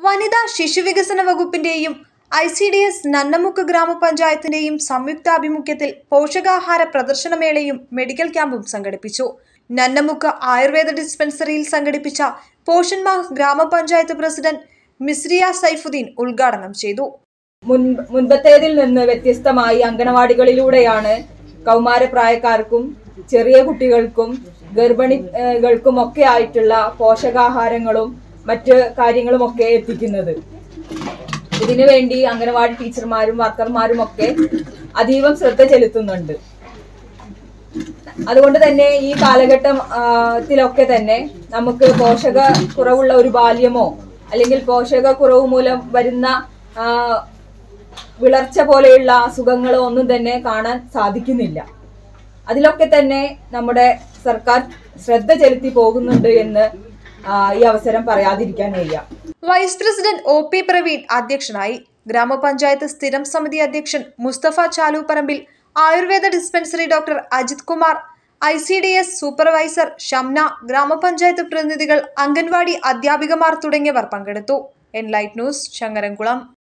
വനിതാ ശിശുവികസന വകുപ്പിന്റെയും ഐ സി ഡി എസ് നന്നമുക്ക് ഗ്രാമപഞ്ചായത്തിന്റെയും സംയുക്താഭിമുഖ്യത്തിൽ പോഷകാഹാര പ്രദർശനമേളയും മെഡിക്കൽ ക്യാമ്പും സംഘടിപ്പിച്ചു നന്നമുക്ക് ആയുർവേദ ഡിസ്പെൻസറിയിൽ സംഘടിപ്പിച്ച പോഷൻ മാഹ് ഗ്രാമപഞ്ചായത്ത് പ്രസിഡന്റ് മിസ്രിയ സൈഫുദ്ദീൻ ഉദ്ഘാടനം ചെയ്തു മുൻ മുൻപത്തേതിൽ നിന്ന് വ്യത്യസ്തമായി അങ്കണവാടികളിലൂടെയാണ് കൗമാരപ്രായക്കാർക്കും ചെറിയ കുട്ടികൾക്കും ഗർഭിണികൾക്കും ഒക്കെ ആയിട്ടുള്ള പോഷകാഹാരങ്ങളും മറ്റ് കാര്യങ്ങളും ഒക്കെ എത്തിക്കുന്നത് ഇതിനു വേണ്ടി അംഗനവാടി ടീച്ചർമാരും വർക്കർമാരും ഒക്കെ അതീവം ശ്രദ്ധ ചെലുത്തുന്നുണ്ട് അതുകൊണ്ട് തന്നെ ഈ കാലഘട്ടത്തിലൊക്കെ തന്നെ നമുക്ക് പോഷക കുറവുള്ള ഒരു ബാല്യമോ അല്ലെങ്കിൽ പോഷക കുറവ് മൂലം വരുന്ന ആ, വിളർച്ച പോലെയുള്ള അസുഖങ്ങളോ ഒന്നും തന്നെ കാണാൻ സാധിക്കുന്നില്ല അതിലൊക്കെ തന്നെ നമ്മുടെ സർക്കാർ ശ്രദ്ധ ചെലുത്തി പോകുന്നുണ്ട് എന്ന് ആ, ഈ അവസരം പറയാതിരിക്കാൻ വയ്യ vice president O P Praveen അധ്യക്ഷനായി ഗ്രാമപഞ്ചായത്ത് സ്ഥിരം സമിതി അധ്യക്ഷൻ Mustafa Chaluparambil Ayurveda dispensary doctor Ajith Kumar I C D S supervisor Shamna ഗ്രാമപഞ്ചായത്ത് പ്രതിനിധികൾ അംഗൻവാടി അധ്യാപികമാർ തുടങ്ങിയവർ പങ്കെടുത്തു എൻലൈറ്റ് ന്യൂസ് ചങ്ങരംകുളം